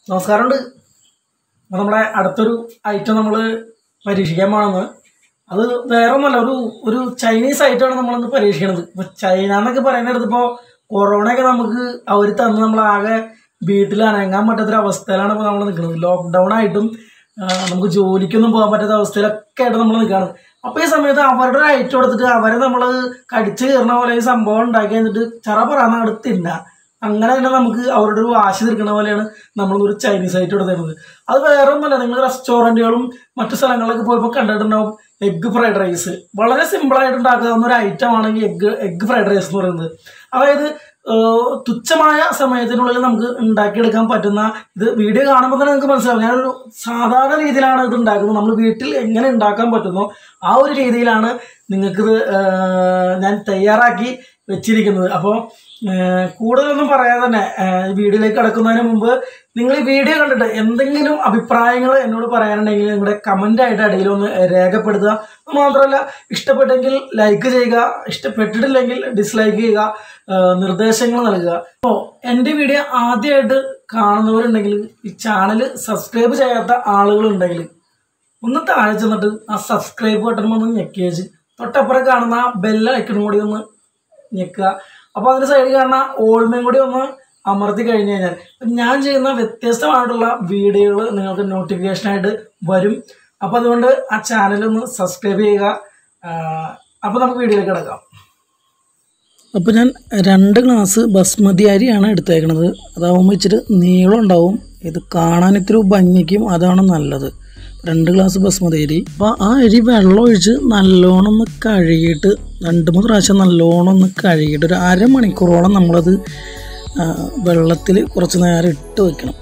നമസ്കാരമുണ്ട് അപ്പോൾ നമ്മളെ അടുത്തൊരു ഐറ്റം നമ്മൾ പരീക്ഷിക്കാൻ പോണെന്ന് അത് വേറെ ഒന്നുമല്ല ഒരു ഒരു ചൈനീസ് ഐറ്റമാണ് നമ്മളിന്ന് പരീക്ഷിക്കണത് ഇപ്പോൾ ചൈന എന്നൊക്കെ പറയുന്നിടത്ത് ഇപ്പോൾ കൊറോണയൊക്കെ നമുക്ക് അവർ തന്ന് നമ്മളാകെ വീട്ടിൽ അനങ്ങാൻ പറ്റാത്തൊരു അവസ്ഥയിലാണ് ഇപ്പോൾ നമ്മൾ നിൽക്കുന്നത് ലോക്ക്ഡൗൺ ആയിട്ടും ആ, നമുക്ക് ജോലിക്കൊന്നും പോകാൻ പറ്റാത്ത അവസ്ഥയിലൊക്കെ ആയിട്ട് നമ്മൾ നിൽക്കുകയാണ് അപ്പോൾ ഈ സമയത്ത് അവരുടെ ഒരു ഐറ്റം എടുത്തിട്ട് അവരെ നമ്മൾ കടിച്ച് കയറുന്ന പോലെ ഈ സംഭവം ഉണ്ടാക്കി കഴിഞ്ഞിട്ട് ചറ പറയാന്ന് അവിടെ തിന്നുക അങ്ങനെ തന്നെ നമുക്ക് അവരുടെ ഒരു വാശി തീർക്കുന്ന പോലെയാണ് നമ്മളൊരു ചൈനീസ് ഐറ്റം എടുത്തിരുന്നത് അത് വേറെ ഒന്നുമല്ല നിങ്ങൾ റെസ്റ്റോറൻറ്റുകളും മറ്റു സ്ഥലങ്ങളിലൊക്കെ പോയപ്പോൾ കണ്ടിട്ടുണ്ടാവും എഗ്ഗ് ഫ്രൈഡ് റൈസ് വളരെ സിമ്പിളായിട്ട് ഉണ്ടാക്കാവുന്ന ഒരു ഐറ്റം ആണെങ്കിൽ എഗ്ഗ് എഗ്ഗ് ഫ്രൈഡ് റൈസ് എന്ന് പറയുന്നത് അതായത് ഏഹ്, തുച്ഛമായ സമയത്തിനുള്ളിൽ നമുക്ക് ഉണ്ടാക്കിയെടുക്കാൻ പറ്റുന്ന ഇത് വീഡിയോ കാണുമ്പോൾ തന്നെ നിങ്ങൾക്ക് മനസ്സിലാവും ഞാനൊരു സാധാരണ രീതിയിലാണ് ഇത് ഉണ്ടാക്കുന്നത് നമ്മൾ വീട്ടിൽ എങ്ങനെ ഉണ്ടാക്കാൻ പറ്റുന്നോ ആ ഒരു രീതിയിലാണ് നിങ്ങൾക്കിത് ഏഹ്, ഞാൻ തയ്യാറാക്കി വെച്ചിരിക്കുന്നത് അപ്പോൾ ഏഹ്, കൂടുതലൊന്നും പറയാതെ തന്നെ ഏഹ്, ഈ വീഡിയോയിലേക്ക് കടക്കുന്നതിന് മുമ്പ് നിങ്ങൾ ഈ വീഡിയോ കണ്ടിട്ട് എന്തെങ്കിലും അഭിപ്രായങ്ങൾ എന്നോട് പറയാനുണ്ടെങ്കിൽ നിങ്ങളുടെ കമൻ്റ് ആയിട്ട് അടിയിൽ ഒന്ന് രേഖപ്പെടുത്തുക അത് മാത്രമല്ല ഇഷ്ടപ്പെട്ടെങ്കിൽ ലൈക്ക് ചെയ്യുക ഇഷ്ടപ്പെട്ടിട്ടില്ലെങ്കിൽ ഡിസ്ലൈക്ക് ചെയ്യുക ഏഹ്, നിർദ്ദേശങ്ങൾ നൽകുക അപ്പോൾ എൻ്റെ വീഡിയോ ആദ്യമായിട്ട് കാണുന്നവരുണ്ടെങ്കിൽ ഈ ചാനൽ സബ്സ്ക്രൈബ് ചെയ്യാത്ത ആളുകളുണ്ടെങ്കിൽ ഒന്ന് താഴെ ചെന്നിട്ട് ആ സബ്സ്ക്രൈബ് ബട്ടൺ ഒന്ന് ഞെക്കിയേച്ച് തൊട്ടപ്പുറം കാണുന്ന ആ ബെല്ല ഐക്കണും കൂടി ഒന്ന് ഞെക്കുക അപ്പോൾ അതിൻ്റെ സൈഡിൽ കാണുന്ന ഓൾമയും കൂടി ഒന്ന് അമർത്തി കഴിഞ്ഞ് കഴിഞ്ഞാൽ ഇപ്പം ഞാൻ ചെയ്യുന്ന വ്യത്യസ്തമായിട്ടുള്ള വീഡിയോകൾ നിങ്ങൾക്ക് നോട്ടിഫിക്കേഷനായിട്ട് വരും അപ്പോൾ അതുകൊണ്ട് ആ ചാനൽ ഒന്ന് സബ്സ്ക്രൈബ് ചെയ്യുക അപ്പോൾ നമുക്ക് വീഡിയോയിലേക്ക് കിടക്കാം അപ്പോൾ ഞാൻ രണ്ട് ഗ്ലാസ് ബസ്മതി അരിയാണ് എടുത്തേക്കണത് അതാവുമ്പോൾ ഇച്ചിരി നീളം ഉണ്ടാവും ഇത് കാണാൻ ഇത്തിരി ഭംഗിക്കും അതാണ് നല്ലത് രണ്ട് ഗ്ലാസ് ബസ്മതി അരി അപ്പോൾ ആ അരി വെള്ളം ഒഴിച്ച് നല്ലോണം ഒന്ന് കഴുകിയിട്ട് രണ്ട് മൂന്ന് പ്രാവശ്യം നല്ലോണം ഒന്ന് കഴുകിയിട്ട് ഒരു അരമണിക്കൂറോളം നമ്മളത് വെള്ളത്തിൽ കുറച്ച് നേരം ഇട്ട് വെക്കണം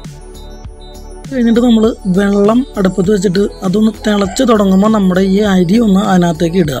കഴിഞ്ഞിട്ട് നമ്മൾ വെള്ളം അടുപ്പത്ത് വെച്ചിട്ട് അതൊന്ന് തിളച്ച് തുടങ്ങുമ്പോൾ നമ്മുടെ ഈ അരി ഒന്ന് അതിനകത്തേക്ക് ഇടുക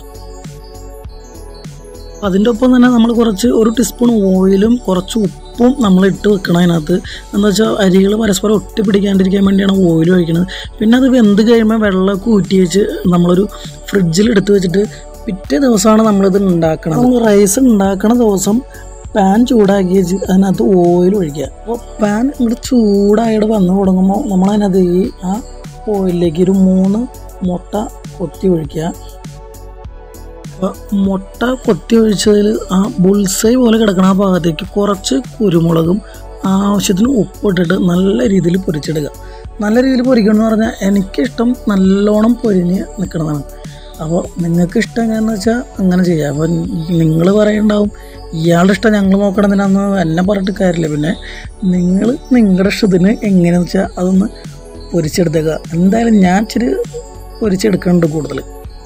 അതിൻ്റെ ഒപ്പം തന്നെ നമ്മൾ കുറച്ച് ഒരു ടീസ്പൂൺ ഓയിലും കുറച്ച് ഉപ്പും നമ്മൾ ഇട്ട് വെക്കണം അതിനകത്ത് എന്താ വെച്ചാൽ അരികൾ പരസ്പരം ഒട്ടി പിടിക്കാണ്ടിരിക്കാൻ വേണ്ടിയാണ് ഓയിൽ ഒഴിക്കുന്നത് പിന്നെ അത് വെന്ത് കഴിയുമ്പോൾ വെള്ളമൊക്കെ ഊറ്റി വെച്ച് നമ്മളൊരു ഫ്രിഡ്ജിൽ എടുത്ത് വെച്ചിട്ട് പിറ്റേ ദിവസമാണ് നമ്മളിത് ഉണ്ടാക്കണം നമ്മൾ റൈസ് ഉണ്ടാക്കണ ദിവസം പാൻ ചൂടാക്കി വെച്ച് അതിനകത്ത് ഓയിൽ ഒഴിക്കുക അപ്പോൾ പാൻ ഇങ്ങോട്ട് ചൂടായിട്ട് വന്ന് തുടങ്ങുമ്പോൾ നമ്മളതിനകത്ത് ഈ ആ ഓയിലിലേക്ക് ഒരു മൂന്ന് മുട്ട കൊത്തി ഒഴിക്കുക അപ്പോൾ മുട്ട കൊത്തി ഒഴിച്ചതിൽ ആ ബുൾസൈ പോലെ കിടക്കുന്ന ആ ഭാഗത്തേക്ക് കുറച്ച് കുരുമുളകും ആവശ്യത്തിന് ഉപ്പിട്ടിട്ട് നല്ല രീതിയിൽ പൊരിച്ചെടുക്കുക നല്ല രീതിയിൽ പൊരിക്കണം എന്ന് പറഞ്ഞാൽ എനിക്കിഷ്ടം നല്ലോണം പൊരിഞ്ഞ് നിൽക്കണതാണ് അപ്പോൾ നിങ്ങൾക്ക് ഇഷ്ടം എങ്ങനെയാണെന്ന് വെച്ചാൽ അങ്ങനെ ചെയ്യാം അപ്പോൾ നിങ്ങൾ പറയുണ്ടാവും ഇയാളുടെ ഇഷ്ടം ഞങ്ങൾ നോക്കണമെന്നാന്ന് എന്നെ പറഞ്ഞിട്ട് കാര്യമില്ല പിന്നെ നിങ്ങൾ നിങ്ങളുടെ ഇഷ്ടത്തിന് എങ്ങനെയാണെന്ന് വെച്ചാൽ അതൊന്ന് പൊരിച്ചെടുത്തേക്കുക എന്തായാലും ഞാൻ ഇച്ചിരി പൊരിച്ചെടുക്കുന്നുണ്ട് കൂടുതൽ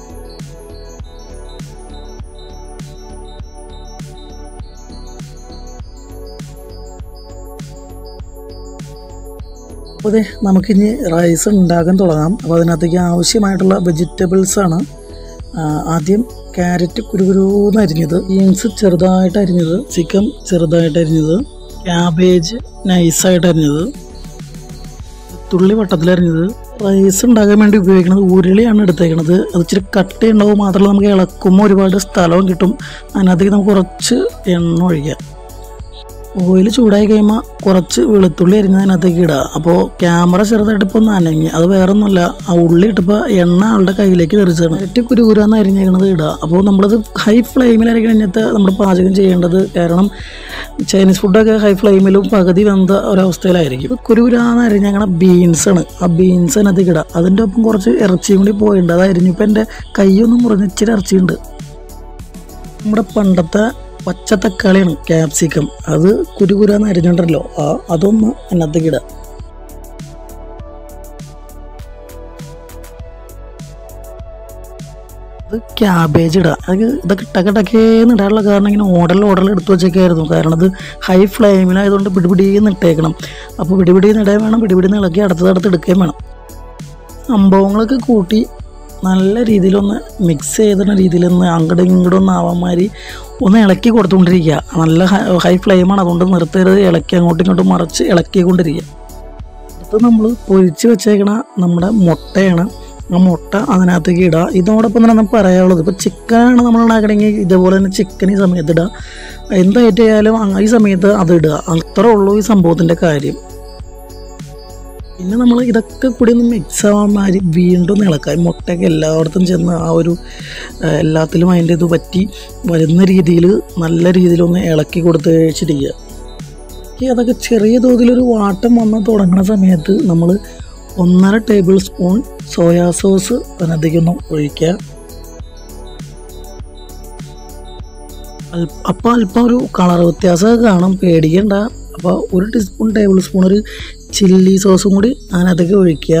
അപ്പോൾ അതെ നമുക്കിനി റൈസ് ഉണ്ടാക്കാൻ തുടങ്ങാം അപ്പോൾ അതിനകത്തേക്ക് ആവശ്യമായിട്ടുള്ള വെജിറ്റബിൾസ് ആണ് ആ, ആദ്യം ക്യാരറ്റ് കുരുകുരുന്ന് അരിഞ്ഞത് ബീൻസ് ചെറുതായിട്ട് അരിഞ്ഞത് ചിക്കൻ ചെറുതായിട്ട് അരിഞ്ഞത് ക്യാബേജ് നൈസായിട്ട് അരിഞ്ഞത് തുള്ളി വട്ടത്തിലരിഞ്ഞത് റൈസ് ഉണ്ടാക്കാൻ വേണ്ടി ഉപയോഗിക്കുന്നത് ഉരുളിയാണ് എടുത്തേക്കുന്നത് അത് ഇച്ചിരി കട്ടി ഉണ്ടാവും മാത്രമല്ല നമുക്ക് ഇളക്കുമ്പോൾ ഒരുപാട് സ്ഥലവും കിട്ടും അതിനകത്തേക്ക് നമുക്ക് കുറച്ച് എണ്ണ ഒഴിക്കാം ഓയിൽ ചൂടായി കഴിയുമ്പോൾ കുറച്ച് വെളുത്തുള്ളി അരിഞ്ഞ് അതിനകത്തേക്ക് ഇടുക അപ്പോൾ ക്യാമറ ചെറുതായിട്ട് ഇപ്പോൾ ഒന്ന് അനങ്ങി അത് വേറെ ഒന്നുമല്ല ആ ഉള്ളി ഇട്ടപ്പോൾ എണ്ണ ആളുടെ കയ്യിലേക്ക് തെറിച്ചാണ് ഏറ്റവും കുരുകുരാന്ന് അരിഞ്ഞേക്കണത് ഇടുക അപ്പോൾ നമ്മളത് ഹൈ ഫ്ലെയിമിൽ അരിഞ്ഞ് കഴിഞ്ഞിട്ട് നമ്മൾ പാചകം ചെയ്യേണ്ടത് കാരണം ചൈനീസ് ഫുഡൊക്കെ ഹൈ ഫ്ലെയിമിലും പകുതി വെന്ത ഒരവസ്ഥയിലായിരിക്കും ഇത് കുരുകുരാന്ന് അരിഞ്ഞേക്കണ ബീൻസാണ് ആ ബീൻസ് അതിനകത്തേക്ക് ഇടുക അതിൻ്റെ ഒപ്പം കുറച്ച് ഇറച്ചിയും കൂടി പോയിട്ടുണ്ട് അത് അരിഞ്ഞപ്പോൾ എൻ്റെ കൈയൊന്നും മുറിഞ്ഞ് ഇച്ചിരി ഇറച്ചിയുണ്ട് നമ്മുടെ പണ്ടത്തെ പച്ച തക്കാളിയാണ് ക്യാപ്സിക്കം അത് കുരുകുരാന്ന് അരിഞ്ഞിട്ടുണ്ടല്ലോ ആ അതൊന്ന് അതിനകത്തേക്ക് ഇടുക അത് ക്യാബേജ് ഇടുക അത് ഇതൊക്കെ ടക്ക ടക്കേന്ന് ഇടാനുള്ള കാരണം ഇങ്ങനെ ഓർഡറിൽ ഓർഡറിൽ എടുത്തു വെച്ചേക്കായിരുന്നു കാരണം അത് ഹൈ ഫ്ലെയിമിലായതുകൊണ്ട് പിടിപിടിയെന്ന് ഇട്ടേക്കണം അപ്പോൾ പിടിപിടിയെന്ന് ഇടാൻ വേണം പിടിപിടിന്ന് ഇളക്കി അടുത്തടുത്ത് എടുക്കുകയും വേണം സംഭവങ്ങളൊക്കെ കൂട്ടി നല്ല രീതിയിലൊന്ന് മിക്സ് ചെയ്തിരുന്ന രീതിയിലൊന്ന് അങ്ങോട്ടും ഇങ്ങോട്ടും ഒന്ന് ആവാൻ മാതിരി ഒന്ന് ഇളക്കി കൊടുത്തുകൊണ്ടിരിക്കുക നല്ല ഹൈ ഫ്ലെയിമാണ് അതുകൊണ്ട് നിർത്തരുത് ഇളക്കി അങ്ങോട്ടും ഇങ്ങോട്ടും മറിച്ച് ഇളക്കിക്കൊണ്ടിരിക്കുക അടുത്ത് നമ്മൾ പൊരിച്ച് വെച്ചേക്കണ നമ്മുടെ മുട്ടയാണ് ആ മുട്ട അതിനകത്തേക്ക് ഇടുക ഇതോടൊപ്പം തന്നെ നമുക്ക് പറയാനുള്ളത് ഇപ്പോൾ ചിക്കനാണ് നമ്മൾ ഉണ്ടാക്കണമെങ്കിൽ ഇതേപോലെ തന്നെ ചിക്കൻ ഈ സമയത്ത് ഇടുക എന്തായിട്ട് ആയാലും അങ്ങ- ഈ സമയത്ത് അത് ഇടുക അത്രേ ഉള്ളൂ ഈ സംഭവത്തിൻ്റെ കാര്യം പിന്നെ നമ്മൾ ഇതൊക്കെ കൂടി ഒന്ന് മിക്സ് ആവാൻ മാതിരി വീണ്ടും ഒന്ന് ഇളക്കുക ഈ മുട്ടയൊക്കെ എല്ലായിടത്തും ചെന്ന് ആ ഒരു ആ, എല്ലാത്തിലും അതിൻ്റെ ഇത് പറ്റി വരുന്ന രീതിയിൽ നല്ല രീതിയിലൊന്ന് ഇളക്കി കൊടുത്ത് വെച്ചിരിക്കുക ഈ അതൊക്കെ ചെറിയ തോതിലൊരു വാട്ടം വന്ന് തുടങ്ങുന്ന സമയത്ത് നമ്മൾ ഒന്നര ടേബിൾ സ്പൂൺ സോയാ സോസ് അതിനകത്തേക്കൊന്ന് ഒഴിക്കുക അല്പ- അപ്പോൾ അല്പം ഒരു കളർ വ്യത്യാസമൊക്കെ കാണും പേടിക്കണ്ട അപ്പോൾ ഒരു ടീസ്പൂൺ ടേബിൾ സ്പൂൺ ഒരു ചില്ലി സോസും കൂടി അതിനകത്തേക്ക് ഒഴിക്കുക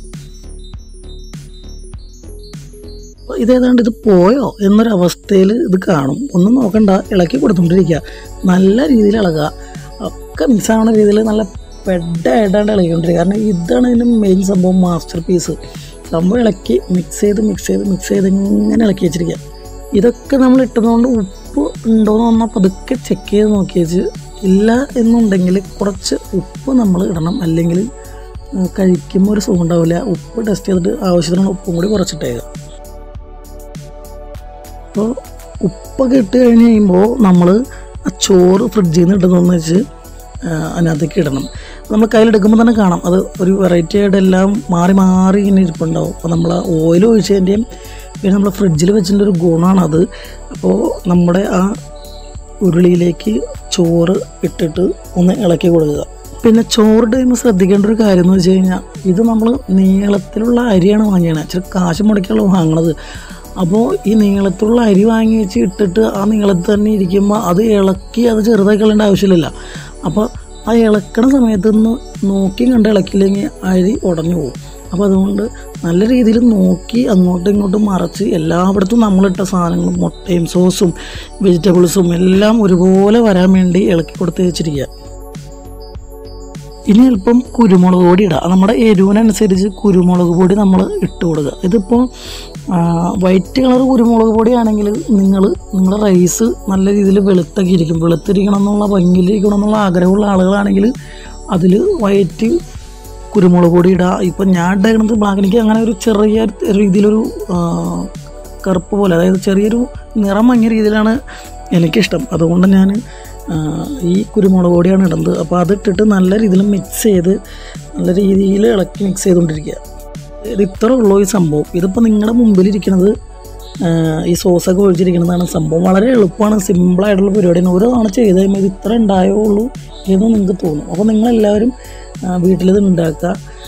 അപ്പോൾ ഇതേതാണ്ട് ഇത് പോയോ എന്നൊരവസ്ഥയിൽ ഇത് കാണും ഒന്നും നോക്കണ്ട ഇളക്കി കൊടുത്തുകൊണ്ടിരിക്കുക നല്ല രീതിയിൽ ഇളകുക ഒക്കെ മിക്സ് ആവുന്ന രീതിയിൽ നല്ല പെഡായിട്ടാണ് ഇളകിക്കൊണ്ടിരിക്കുക കാരണം ഇതാണ് ഇതിൻ്റെ മെയിൻ സംഭവം മാസ്റ്റർ പീസ് സംഭവം ഇളക്കി മിക്സ് ചെയ്ത് മിക്സ് ചെയ്ത് മിക്സ് ചെയ്ത് ഇങ്ങനെ ഇളക്കി വെച്ചിരിക്കുക ഇതൊക്കെ നമ്മൾ ഇട്ടതുകൊണ്ട് ഉപ്പ് ഉണ്ടോയെന്ന് പറഞ്ഞാൽ പതുക്കെ ചെക്ക് ചെയ്ത് നോക്കി വെച്ച് ഇല്ല എന്നുണ്ടെങ്കിൽ കുറച്ച് ഉപ്പ് നമ്മൾ ഇടണം അല്ലെങ്കിൽ ആ, കഴിക്കുമ്പോൾ ഒരു സുഖം ഉണ്ടാവില്ല ഉപ്പ് ടെസ്റ്റ് ചെയ്തിട്ട് ആവശ്യത്തിനുള്ള ഉപ്പും കൂടി കുറച്ചിട്ടേക്കുക അപ്പോൾ ഉപ്പൊക്കെ ഇട്ട് കഴിഞ്ഞ് കഴിയുമ്പോൾ നമ്മൾ ആ ചോറ് ഫ്രിഡ്ജിൽ നിന്ന് ഇടുന്നതെന്ന് വെച്ച് ആ, അതിനകത്തേക്ക് ഇടണം നമ്മൾ കയ്യിലെടുക്കുമ്പോൾ തന്നെ കാണാം അത് ഒരു വെറൈറ്റി ആയിട്ട് എല്ലാം മാറി മാറി ഇങ്ങനെ ഇരിപ്പുണ്ടാവും അപ്പോൾ നമ്മൾ ഓയിൽ ഒഴിച്ചതിൻ്റെയും പിന്നെ നമ്മൾ ഫ്രിഡ്ജിൽ വെച്ചിൻ്റെ ഒരു ഗുണമാണത് അപ്പോൾ നമ്മുടെ ആ ഉരുളിയിലേക്ക് ചോറ് ഇട്ടിട്ട് ഒന്ന് ഇളക്കി കൊടുക്കുക പിന്നെ ചോറ് ടൈം ശ്രദ്ധിക്കേണ്ട ഒരു കാര്യം എന്ന് വെച്ച് കഴിഞ്ഞാൽ ഇത് നമ്മൾ നീളത്തിലുള്ള അരിയാണ് വാങ്ങിയത് ഇച്ചിരി കാശ് മുടക്കിയുള്ള വാങ്ങണത് അപ്പോൾ ഈ നീളത്തിലുള്ള അരി വാങ്ങി വെച്ച് ഇട്ടിട്ട് ആ നീളത്തിൽ തന്നെ ഇരിക്കുമ്പോൾ അത് ഇളക്കി അത് ചെറുതാക്കി കളയേണ്ട ആവശ്യമില്ല അപ്പോൾ ആ ഇളക്കണ സമയത്ത് നിന്ന് നോക്കി കണ്ട് ഇളക്കില്ലെങ്കിൽ അരി ഉടഞ്ഞു പോകും അപ്പോൾ അതുകൊണ്ട് നല്ല രീതിയിൽ നോക്കി അങ്ങോട്ടും ഇങ്ങോട്ടും മറച്ച് എല്ലായിടത്തും നമ്മളിട്ട സാധനങ്ങളും മുട്ടയും സോസും വെജിറ്റബിൾസും എല്ലാം ഒരുപോലെ വരാൻ വേണ്ടി ഇളക്കി കൊടുത്ത് വെച്ചിരിക്കുക ഇനി അല്പം കുരുമുളക് പൊടി ഇടുക നമ്മുടെ എരിവിനനുസരിച്ച് കുരുമുളക് പൊടി നമ്മൾ ഇട്ട് കൊടുക്കുക ഇതിപ്പോൾ വൈറ്റ് കളർ കുരുമുളക് പൊടിയാണെങ്കിൽ നിങ്ങൾ നിങ്ങളുടെ റൈസ് നല്ല രീതിയിൽ വെളുത്തൊക്കെ ഇരിക്കും വെളുത്തിരിക്കണം എന്നുള്ള ഭംഗിയിലിരിക്കണം എന്നുള്ള ആഗ്രഹമുള്ള ആളുകളാണെങ്കിൽ അതിൽ വൈറ്റ് കുരുമുളക് പൊടി ഇടുക ഇപ്പം ഞാൻ ഇട്ടേക്കുന്നത് ബ്ലാക്ക് എനിക്ക് അങ്ങനെ ഒരു ചെറിയ രീതിയിലൊരു ആ, കറുപ്പ് പോലെ അതായത് ചെറിയൊരു നിറം മങ്ങിയ രീതിയിലാണ് എനിക്കിഷ്ടം അതുകൊണ്ട് ഞാൻ ആ, ഈ കുരുമുളക് പൊടിയാണ് ഇടുന്നത് അപ്പോൾ അതിട്ടിട്ട് നല്ല രീതിയിൽ മിക്സ് ചെയ്ത് നല്ല രീതിയിൽ ഇളക്കി മിക്സ് ചെയ്തുകൊണ്ടിരിക്കുക ഇത് ഇത്ര ഉള്ളൂ ഈ സംഭവം ഇതിപ്പോൾ നിങ്ങളുടെ മുമ്പിലിരിക്കുന്നത് ആ, ഈ സോസൊക്കെ ഒഴിച്ചിരിക്കുന്നതാണ് സംഭവം വളരെ എളുപ്പമാണ് സിമ്പിളായിട്ടുള്ള പരിപാടിയാണ് ഓരോ തവണ ചെയ്ത് കഴിയുമ്പോൾ ഇത് ഇത്ര ഉണ്ടായേ ഉള്ളൂ എന്ന് നിങ്ങൾക്ക് തോന്നും അപ്പോൾ നിങ്ങളെല്ലാവരും ആ, വീട്ടിലിത് ഉണ്ടാക്കുക